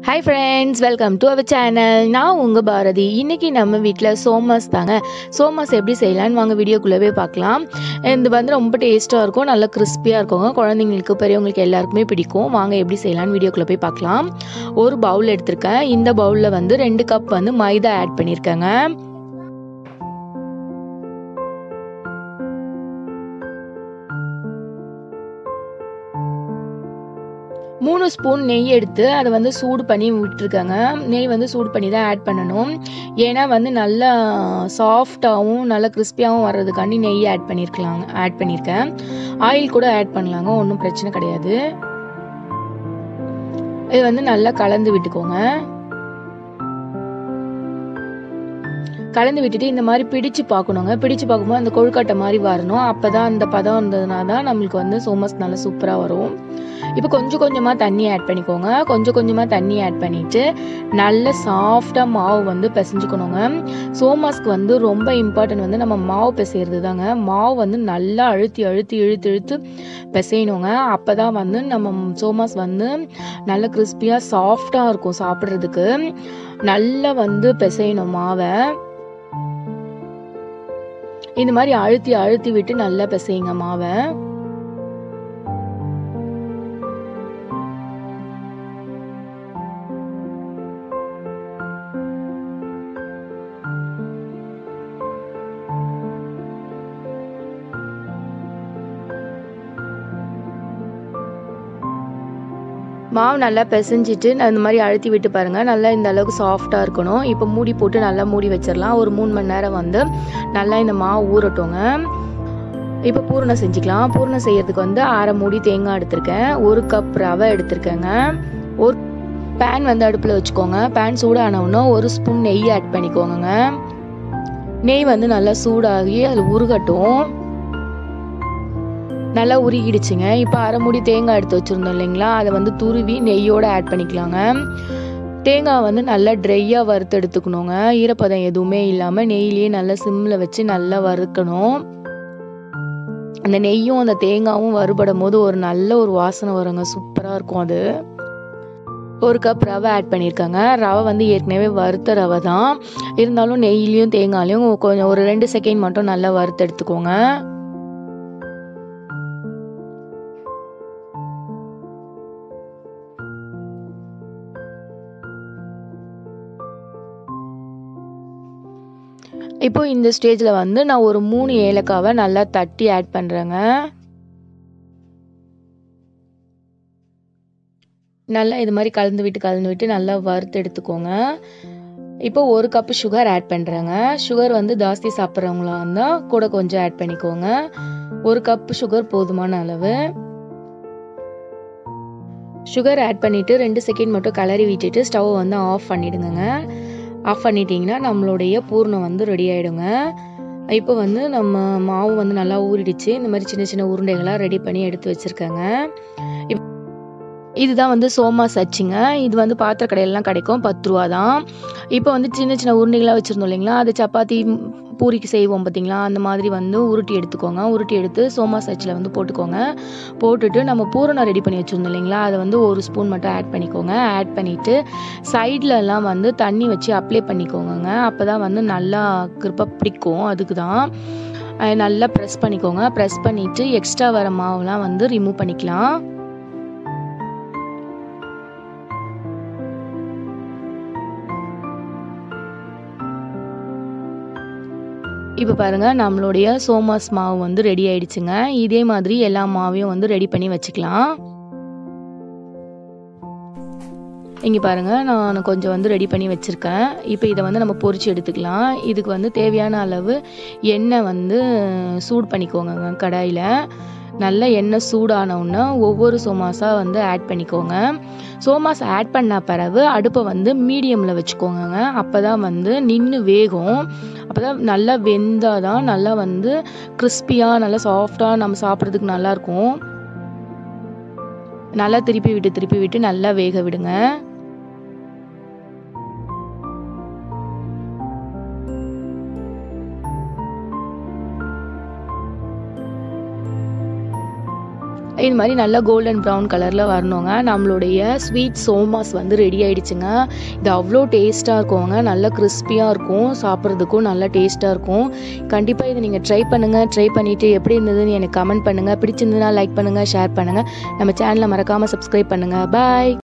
hi friends welcome to our channel நான் உங்கள் பாரதி இன்றைக்கி நம்ம வீட்டில் சோமாஸ் தாங்க சோமாஸ் எப்படி செய்யலான்னு வாங்க வீடியோக்குள்ளவே பார்க்கலாம் இது வந்து ரொம்ப டேஸ்ட்டாக இருக்கும் நல்லா கிறிஸ்பியாக இருக்குங்க குழந்தைங்களுக்கு பெரியவங்களுக்கு எல்லாருக்குமே பிடிக்கும் வாங்க எப்படி செய்யலான்னு வீடியோக்குள்ளே போய் பார்க்கலாம் ஒரு பவுல் எடுத்திருக்கேன் இந்த பவுலில் வந்து ரெண்டு கப் வந்து மைதா ஆட் பண்ணியிருக்கேங்க மூணு ஸ்பூன் நெய் எடுத்து அதை வந்து சூடு பண்ணி விட்டுருக்கேங்க நெய் வந்து சூடு பண்ணி தான் ஆட் பண்ணணும் ஏன்னா வந்து நல்லா சாஃப்டாகவும் நல்லா கிறிஸ்பியாகவும் வர்றதுக்காண்டி நெய் ஆட் பண்ணியிருக்கலாங்க ஆட் பண்ணியிருக்கேன் ஆயில் கூட ஆட் பண்ணலாங்க ஒன்றும் பிரச்சனை கிடையாது இது வந்து நல்லா கலந்து விட்டுக்கோங்க கலந்து விட்டுட்டு இந்த மாதிரி பிடிச்சு பார்க்கணுங்க பிடிச்சு பார்க்கும்போது அந்த கொழுக்கட்டை மாதிரி வரணும் அப்போ தான் அந்த பதம் இருந்ததுனா தான் நம்மளுக்கு வந்து சோமஸ் நல்லா சூப்பராக வரும் இப்போ கொஞ்சம் கொஞ்சமாக தண்ணி ஆட் பண்ணிக்கோங்க கொஞ்சம் கொஞ்சமாக தண்ணி ஆட் பண்ணிவிட்டு நல்ல சாஃப்டாக மாவு வந்து பிசைஞ்சுக்கணுங்க சோமாஸ்க்கு வந்து ரொம்ப இம்பார்ட்டன்ட் வந்து நம்ம மாவு பிசைகிறது தாங்க மாவு வந்து நல்லா அழுத்தி அழுத்தி இழுத்து இழுத்து பிசையணுங்க அப்போ தான் வந்து நம்ம சோமாஸ் வந்து நல்ல கிறிஸ்பியாக சாஃப்டாக இருக்கும் சாப்பிட்றதுக்கு நல்லா வந்து பிசையணும் மாவை இந்த மாதிரி அழுத்தி அழுத்தி விட்டு நல்லா பிசையுங்க மாவை மாவு நல்லா பிசைஞ்சிட்டு இந்த மாதிரி அழுத்தி விட்டு பாருங்கள் நல்லா இந்த அளவுக்கு சாஃப்டாக இருக்கணும் இப்போ மூடி போட்டு நல்லா மூடி வச்சிடலாம் ஒரு மூணு மணி நேரம் வந்து நல்லா இந்த மாவு ஊறட்டோங்க இப்போ பூரணம் செஞ்சுக்கலாம் பூரணம் செய்யறதுக்கு வந்து அரை மூடி தேங்காய் எடுத்திருக்கேன் ஒரு கப் ரவை எடுத்திருக்கேங்க ஒரு பேன் வந்து அடுப்பில் வச்சுக்கோங்க பேன் சூடானவுடனே ஒரு ஸ்பூன் நெய் ஆட் பண்ணிக்கோங்க நெய் வந்து நல்லா சூடாகி அது உருகட்டும் நல்லா உருகிடுச்சுங்க இப்போ அரை மூடி தேங்காய் எடுத்து வச்சுருந்தோம் இல்லைங்களா அதை வந்து துருவி நெய்யோடு ஆட் பண்ணிக்கலாங்க தேங்காய் வந்து நல்லா ட்ரையாக வறுத்து எடுத்துக்கணுங்க ஈரப்பதம் எதுவுமே இல்லாமல் நெய்லேயே நல்லா சிம்மில் வச்சு நல்லா வறுக்கணும் அந்த நெய்யும் அந்த தேங்காயும் வறுபடும் போது ஒரு நல்ல ஒரு வாசனை வருங்க சூப்பராக இருக்கும் அது ஒரு கப் ரவை ஆட் பண்ணியிருக்காங்க ரவை வந்து ஏற்கனவே வறுத்த ரவை தான் இருந்தாலும் நெய்லேயும் தேங்காயிலையும் கொஞ்சம் ஒரு ரெண்டு செகண்ட் மட்டும் நல்லா வறுத்து எடுத்துக்கோங்க இப்போ இந்த ஸ்டேஜில் வந்து நான் ஒரு மூணு ஏலக்காவை நல்லா தட்டி ஆட் பண்ணுறேங்க நல்லா இது மாதிரி கலந்து விட்டு கலந்து விட்டு நல்லா வறுத்து எடுத்துக்கோங்க இப்போ ஒரு கப்பு சுகர் ஆட் பண்ணுறேங்க சுகர் வந்து ஜாஸ்தி சாப்பிட்றவங்களா இருந்தால் கூட கொஞ்சம் ஆட் பண்ணிக்கோங்க ஒரு கப்பு சுகர் போதுமான அளவு சுகர் ஆட் பண்ணிவிட்டு ரெண்டு செகண்ட் மட்டும் கலரி விட்டுட்டு ஸ்டவ் வந்து ஆஃப் பண்ணிடுங்க ஆஃப் பண்ணிட்டீங்கன்னா நம்மளுடைய பூர்ணம் வந்து ரெடி ஆகிடுங்க இப்போ வந்து நம்ம மாவு வந்து நல்லா ஊறிடுச்சு இந்த மாதிரி சின்ன சின்ன உருண்டைகளாக ரெடி பண்ணி எடுத்து வச்சுருக்கேங்க இதுதான் வந்து சோமா சச்சுங்க இது வந்து பாத்திர கடையிலலாம் கிடைக்கும் பத்து ரூபா தான் இப்போ வந்து சின்ன சின்ன உருண்டைகளாக வச்சுருந்தோம் இல்லைங்களா அது சப்பாத்தி பூரிக்கு செய்வோம் பார்த்தீங்களா அந்த மாதிரி வந்து உருட்டி எடுத்துக்கோங்க உருட்டி எடுத்து சோமா சச்சில் வந்து போட்டுக்கோங்க போட்டுட்டு நம்ம பூரணம் ரெடி பண்ணி வச்சுருந்தோம் இல்லைங்களா அதை வந்து ஒரு ஸ்பூன் மட்டும் ஆட் பண்ணிக்கோங்க ஆட் பண்ணிவிட்டு சைட்லலாம் வந்து தண்ணி வச்சு அப்ளை பண்ணிக்கோங்க அப்போ தான் வந்து நல்லா கிருப்பாக பிடிக்கும் அதுக்கு தான் நல்லா ப்ரெஸ் பண்ணிக்கோங்க ப்ரெஸ் பண்ணிவிட்டு எக்ஸ்ட்ரா வர மாவுலாம் வந்து ரிமூவ் பண்ணிக்கலாம் இப்போ பாருங்கள் நம்மளுடைய சோமாஸ் மாவு வந்து ரெடி ஆயிடுச்சுங்க இதே மாதிரி எல்லா மாவையும் வந்து ரெடி பண்ணி வச்சுக்கலாம் இங்கே பாருங்கள் நான் கொஞ்சம் வந்து ரெடி பண்ணி வச்சுருக்கேன் இப்போ இதை வந்து நம்ம பொறிச்சு எடுத்துக்கலாம் இதுக்கு வந்து தேவையான அளவு எண்ணெய் வந்து சூடு பண்ணிக்கோங்க கடாயில் நல்ல எண்ணெய் சூடானவுடனே ஒவ்வொரு சோமாஸாக வந்து ஆட் பண்ணிக்கோங்க சோமாஸ் ஆட் பண்ண பிறகு அடுப்பை வந்து மீடியமில் வச்சுக்கோங்க அப்போ தான் வந்து நின்று வேகும் அப்போ தான் நல்லா வெந்தால் தான் நல்லா வந்து கிறிஸ்பியாக நல்லா சாஃப்டாக நம்ம சாப்பிட்றதுக்கு நல்லாயிருக்கும் நல்லா திருப்பி விட்டு திருப்பி விட்டு நல்லா வேக விடுங்க இது மாதிரி நல்லா கோல்டன் ப்ரௌன் கலரில் வரணுங்க நம்மளுடைய ஸ்வீட் சோமாஸ் வந்து ரெடி ஆயிடுச்சுங்க இது அவ்வளோ டேஸ்ட்டாக இருக்குங்க நல்லா கிறிஸ்பியாக இருக்கும் சாப்பிட்றதுக்கும் நல்லா டேஸ்ட்டாக இருக்கும் கண்டிப்பாக இதை நீங்கள் ட்ரை பண்ணுங்கள் ட்ரை பண்ணிவிட்டு எப்படி இருந்ததுன்னு எனக்கு கமெண்ட் பண்ணுங்கள் பிடிச்சிருந்ததுன்னா லைக் பண்ணுங்கள் ஷேர் பண்ணுங்கள் நம்ம சேனலை மறக்காமல் சப்ஸ்கிரைப் பண்ணுங்கள் பாய்